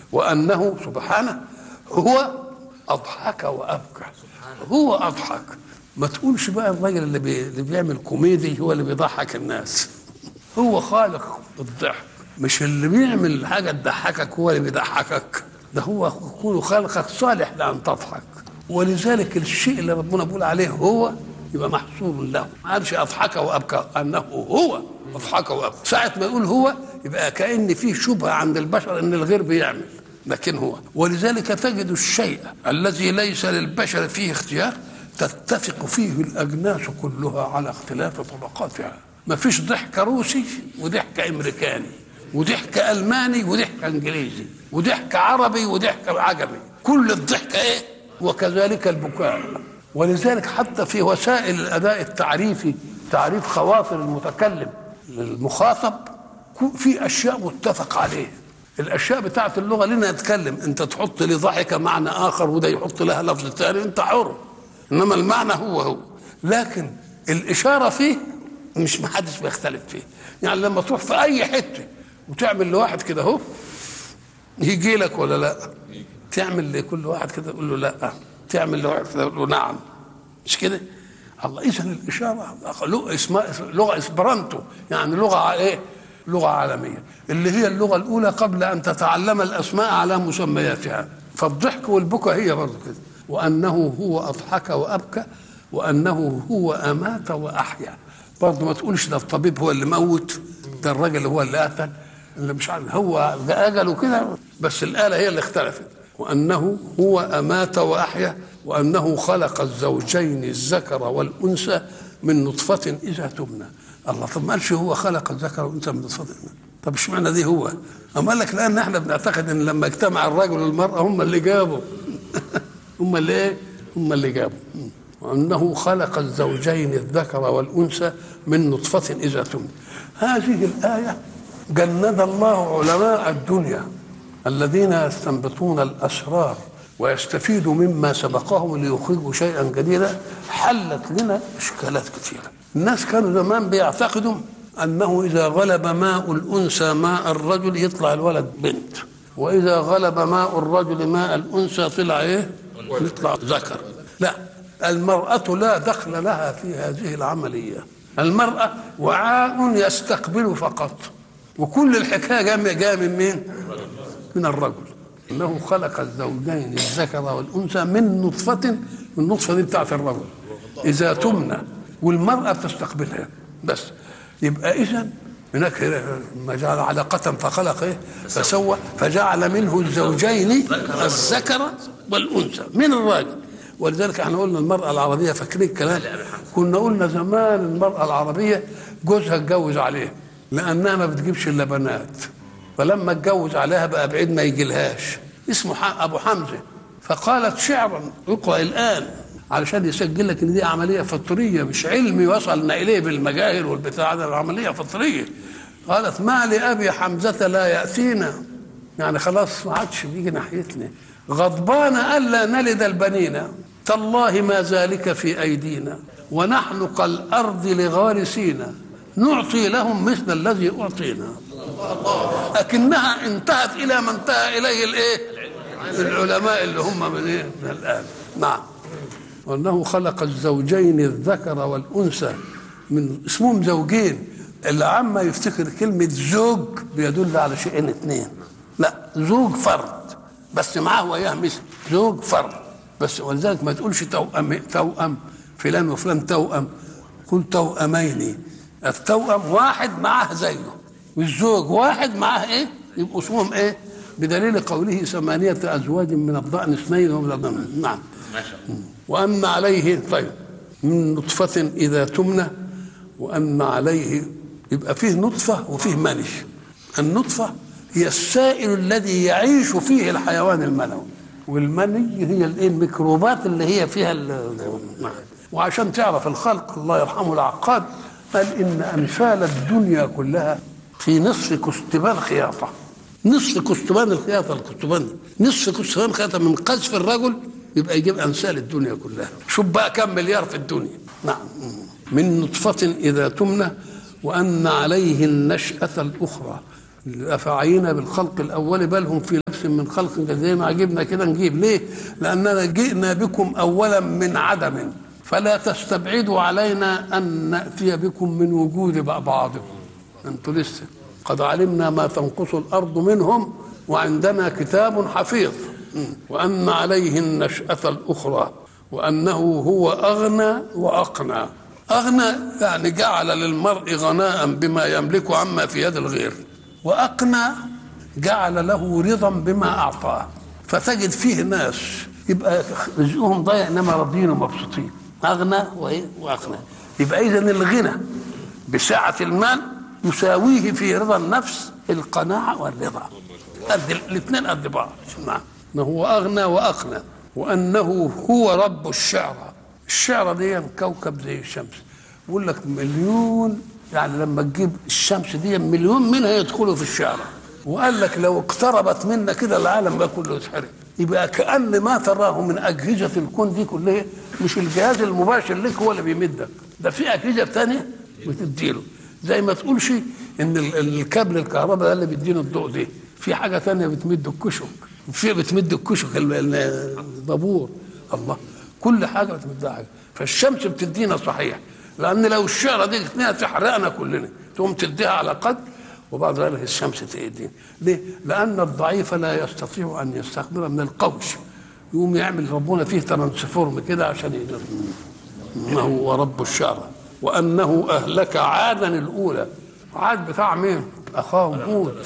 وانه سبحانه هو اضحك وابكى هو اضحك ما تقولش بقى الراجل اللي, بي... اللي بيعمل كوميدي هو اللي بيضحك الناس هو خالق الضحك مش اللي بيعمل حاجه تضحكك هو اللي بيضحكك ده هو يكون خالقك صالح لان تضحك ولذلك الشيء اللي ربنا بيقول عليه هو يبقى محصور له ما قالش اضحك وابكى انه هو اضحك وابكى ساعه ما يقول هو يبقى كان فيه شبهه عند البشر ان الغير بيعمل لكن هو ولذلك تجد الشيء الذي ليس للبشر فيه اختيار تتفق فيه الاجناس كلها على اختلاف طبقاتها ما فيش ضحك روسي وضحك امريكاني وضحك الماني وضحك انجليزي وضحك عربي وضحك عجمي كل الضحك ايه وكذلك البكاء ولذلك حتى في وسائل الاداء التعريفي تعريف خواطر المتكلم للمخاطب في اشياء متفق عليه الاشياء بتاعت اللغه لنا نتكلم انت تحط لي ضحك معنى اخر وده يحط لها لفظ ثاني انت حر انما المعنى هو هو لكن الاشاره فيه مش محدش بيختلف فيه يعني لما تروح في اي حته وتعمل لواحد كده اهو يجي لك ولا لا تعمل لكل واحد كده تقول له لا تعمل لواحد كده تقول له نعم مش كده الله اذا الاشاره لغه اسمها لغه اسبرانتو يعني لغه ايه لغه عالميه اللي هي اللغه الاولى قبل ان تتعلم الاسماء على مسمياتها فالضحك والبكاء هي برضه كده وانه هو اضحك وابكى وانه هو امات واحيا برضه ما تقولش ده الطبيب هو اللي موت ده الراجل هو اللي قتل اللي مش عارف هو اجله كده بس الاله هي اللي اختلفت وانه هو امات واحيا وانه خلق الزوجين الذكر والانثى من نطفه اذا تمنى الله طب ما قالش هو خلق الذكر والانثى من نطفه طب اشمعنى دي هو؟ اما قال لك لان احنا بنعتقد ان لما اجتمع الرجل والمراه هم اللي جابوا هم اللي ايه؟ هم اللي جابوا وانه خلق الزوجين الذكر والانثى من نطفه اذا تمنى هذه الايه جند الله علماء الدنيا الذين يستنبطون الاسرار ويستفيدوا مما سبقهم ليخرجوا شيئا جديدا حلت لنا اشكالات كثيره الناس كانوا زمان بيعتقدوا انه اذا غلب ماء الانثى ماء الرجل يطلع الولد بنت واذا غلب ماء الرجل ماء الانثى طلع ايه يطلع ذكر لا المراه لا دخل لها في هذه العمليه المراه وعاء يستقبل فقط وكل الحكايه جايه جايه من مين من الرجل انه خلق الزوجين الذكر والانثى من نطفه النطفه دي بتاعت الرجل اذا تمنى والمراه بتستقبلها بس يبقى اذا هناك ما جعل علقة فخلق ايه فسوى فجعل منه الزوجين الذكر والانثى من الراجل ولذلك احنا قلنا المرأة العربية فاكرين الكلام كنا قلنا زمان المرأة العربية جوزها اتجوز عليها لأنها ما بتجيبش إلا بنات فلما اتجوز عليها بقى بعيد ما يجيلهاش اسمه أبو حمزة فقالت شعرا اقرأ الآن علشان يسجل لك ان دي عمليه فطريه مش علمي وصلنا اليه بالمجاهر والبتاع ده عمليه فطريه قالت ما لابي حمزه لا ياتينا يعني خلاص ما عادش بيجي ناحيتنا غضبان الا نلد البنين تالله ما ذلك في ايدينا ونحن كالارض لغارسين نعطي لهم مثل الذي اعطينا لكنها انتهت الى ما انتهى اليه الايه العلماء اللي هم من ايه من الان نعم وانه خلق الزوجين الذكر والانثى من اسمهم زوجين اللي عما يفتكر كلمه زوج بيدل على شيئين اثنين لا زوج فرد بس معاه وياه مثل زوج فرد بس ولذلك ما تقولش توأم توأم فلان وفلان توأم قل توأمين التوأم واحد معاه زيه والزوج واحد معاه ايه يبقوا اسمهم ايه بدليل قوله ثمانية أزواج من الضأن اثنين ومن الضأن نعم ما شاء الله وأن عليه طيب من نطفة إذا تمنى وأن عليه يبقى فيه نطفة وفيه مني النطفة هي السائل الذي يعيش فيه الحيوان المنوي والمني هي الايه الميكروبات اللي هي فيها ال- نعم. وعشان تعرف الخلق الله يرحمه العقاد قال ان امثال الدنيا كلها في نصف كستبان خياطه نصف كستبان الخياطه الكستبان نصف كستبان خياطه من قذف الرجل يبقى يجيب امثال الدنيا كلها شوف بقى كم مليار في الدنيا نعم من نطفه اذا تمنى وان عليه النشاه الاخرى الافاعين بالخلق الاول بل هم في لبس شيء من خلق جديد زي ما عجبنا كده نجيب ليه؟ لأننا جئنا بكم أولا من عدم فلا تستبعدوا علينا أن نأتي بكم من وجود بعضكم أنتوا لسه قد علمنا ما تنقص الأرض منهم وعندنا كتاب حفيظ وأن عليه النشأة الأخرى وأنه هو أغنى وأقنى أغنى يعني جعل للمرء غناء بما يملك عما في يد الغير وأقنى جعل له رضا بما أعطاه فتجد فيه ناس يبقى رزقهم ضايع إنما راضيين ومبسوطين أغنى وإيه وأقنى يبقى إذا الغنى بسعة المال يساويه في رضا النفس القناعة والرضا قد الاثنين قد بعض نعم هو أغنى وأقنى وأنه هو رب الشعرى الشعرة دي كوكب زي الشمس بيقول لك مليون يعني لما تجيب الشمس دي مليون منها يدخلوا في الشعرة وقال لك لو اقتربت منا كده العالم بقى كله يتحرق يبقى كأن ما تراه من أجهزة الكون دي كلها مش الجهاز المباشر لك هو اللي بيمدك ده في أجهزة تانية بتديله زي ما تقولش ان الكابل الكهرباء ده اللي بيدينا الضوء ده في حاجه تانية بتمد الكشك في بتمد الكشك البابور الله كل حاجه بتمدها حاجه فالشمس بتدينا صحيح لان لو الشعره دي اثنين تحرقنا كلنا تقوم تديها على قدر وبعد ذلك الشمس تأدين ليه؟ لأن الضعيف لا يستطيع أن يستقبل من القوش يقوم يعمل ربنا فيه ترانسفورم كده عشان يقدر ما هو رب الشعرى وأنه أهلك عادا الأولى عاد بتاع مين؟ أخاهم هود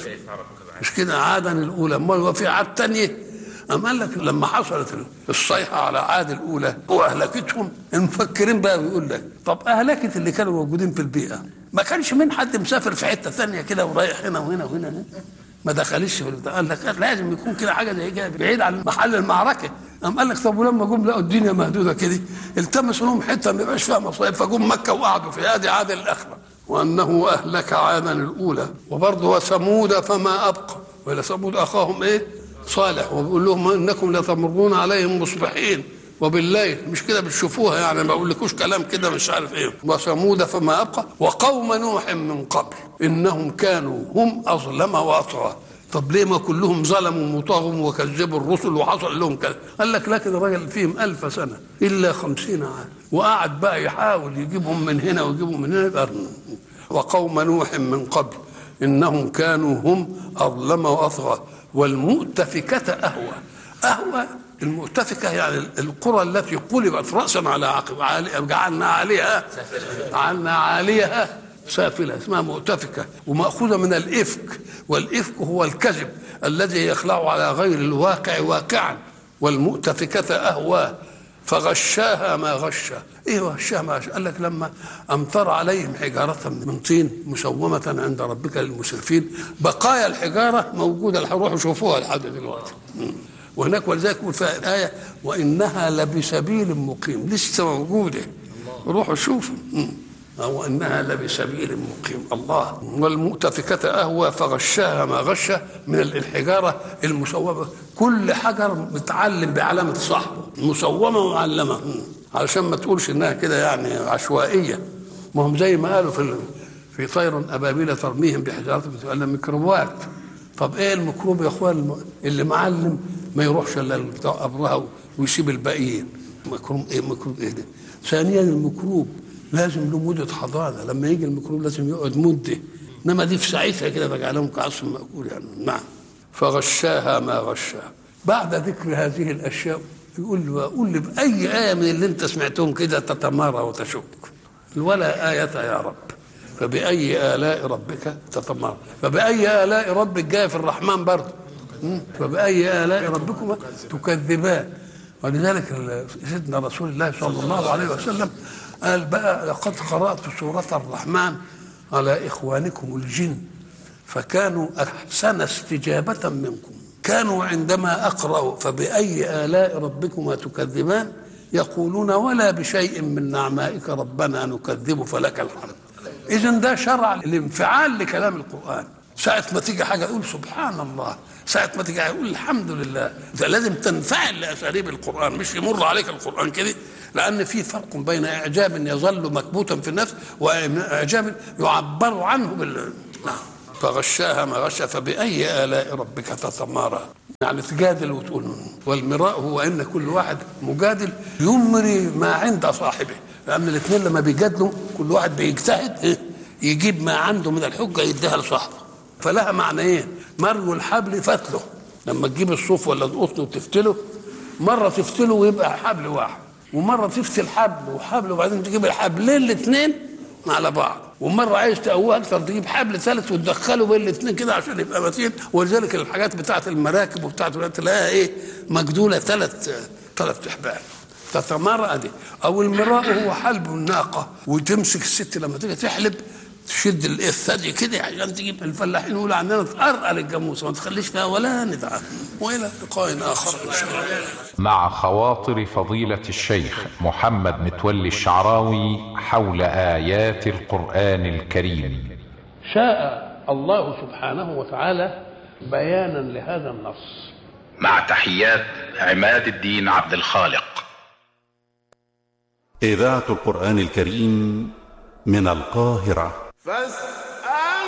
مش كده عادا الأولى أمال هو في عاد تانية أم قال لك لما حصلت الصيحة على عاد الأولى وأهلكتهم المفكرين بقى بيقول لك طب أهلكت اللي كانوا موجودين في البيئة ما كانش من حد مسافر في حتة ثانية كده ورايح هنا وهنا وهنا ما دخلش في البتاع قال لك لازم يكون كده حاجة زي كده بعيد عن محل المعركة قام قال لك طب ولما جم لقوا الدنيا مهدودة كده التمسوا لهم حتة ما يبقاش فيها مصايب فجم مكة وقعدوا في هذه عاد الآخرة وأنه أهلك عادا الأولى وبرضه وثمود فما أبقى وإلى ثمود أخاهم إيه؟ صالح وبيقول لهم انكم لتمرون عليهم مصبحين وبالليل مش كده بتشوفوها يعني ما بقولكوش كلام كده مش عارف ايه وثمود فما ابقى وقوم نوح من قبل انهم كانوا هم اظلم واطغى طب ليه ما كلهم ظلموا وطغوا وكذبوا الرسل وحصل لهم كذا قال لك لكن الراجل فيهم ألف سنة إلا خمسين عام وقعد بقى يحاول يجيبهم من هنا ويجيبهم من هنا يبقى وقوم نوح من قبل إنهم كانوا هم أظلم وأطغى والمؤتفكة أهوى أهوى المؤتفكة يعني القرى التي قلبت رأسا على عقب جعلنا عليها جعلنا عليها سافلة اسمها مؤتفكة ومأخوذة من الإفك والإفك هو الكذب الذي يخلع على غير الواقع واقعا والمؤتفكة أهوى فغشاها ما غشا ايه غشاها ما غشا قال لك لما امطر عليهم حجاره من طين مسومه عند ربك للمسرفين بقايا الحجاره موجوده روحوا شوفوها لحد دلوقتي وهناك ولذلك في الايه وانها لبسبيل مقيم لسه موجوده روحوا شوفوا أو أنها لبسبيل مقيم الله والمؤتفكة أهوى فغشاها ما غشى من الحجارة المسومة كل حجر متعلم بعلامة صاحبه مسومة ومعلمة علشان ما تقولش إنها كده يعني عشوائية ما هم زي ما قالوا في في طير أبابيل ترميهم بحجارة بتبقى ميكروبات طب ايه الميكروب يا اخوان اللي معلم ما يروحش الا بتاع ابرها ويسيب الباقيين ميكروب ايه ميكروب ايه ده ثانيا الميكروب لازم له مدة حضانة لما يجي الميكروب لازم يقعد مدة إنما دي في ساعتها كده بجعلهم كعصف مأكول يعني نعم فغشاها ما غشاها بعد ذكر هذه الأشياء يقول له قول لي بأي آية من اللي أنت سمعتهم كده تتمارى وتشك ولا آية يا رب فبأي آلاء ربك تتمارى فبأي آلاء ربك جاي في الرحمن برضه فبأي آلاء ربكما تكذبان ولذلك سيدنا رسول الله صلى الله عليه وسلم قال بقى لقد قرأت سورة الرحمن على إخوانكم الجن فكانوا أحسن استجابة منكم كانوا عندما أقرأ فبأي آلاء ربكما تكذبان يقولون ولا بشيء من نعمائك ربنا نكذب فلك الحمد إذا ده شرع الانفعال لكلام القرآن ساعة ما تيجي حاجة يقول سبحان الله ساعة ما تيجي يقول الحمد لله ده لازم تنفعل لأساليب القرآن مش يمر عليك القرآن كده لأن في فرق بين إعجاب يظل مكبوتا في النفس وإعجاب يعبر عنه بال نعم فغشاها ما غشى فبأي آلاء ربك تتمارى يعني تجادل وتقول والمراء هو ان كل واحد مجادل يمري ما عند صاحبه لان الاثنين لما بيجادلوا كل واحد بيجتهد إيه؟ يجيب ما عنده من الحجه يديها لصاحبه فلها معنيين مرو الحبل فتله لما تجيب الصوف ولا القطن وتفتله مره تفتله ويبقى حبل واحد ومره تفتل حبل وحبل وبعدين تجيب الحبلين الاثنين على بعض ومره عايز تقويه اكثر تجيب حبل ثالث وتدخله بين الاثنين كده عشان يبقى متين ولذلك الحاجات بتاعت المراكب وبتاعت تلاقيها ايه مجدوله ثلاث ثلاث احبال تتمرأ دي او المراء هو حلب الناقه وتمسك الست لما تيجي تحلب تشد الثدي كده عشان تجيب الفلاحين يقولوا عندنا تقرقل الجاموسه ما تخليش فيها ولا ندعه والى لقاء اخر ان شاء الله مع خواطر فضيلة الشيخ محمد متولي الشعراوي حول آيات القرآن الكريم شاء الله سبحانه وتعالى بيانا لهذا النص مع تحيات عماد الدين عبد الخالق إذاعة القرآن الكريم من القاهرة فاستمعوا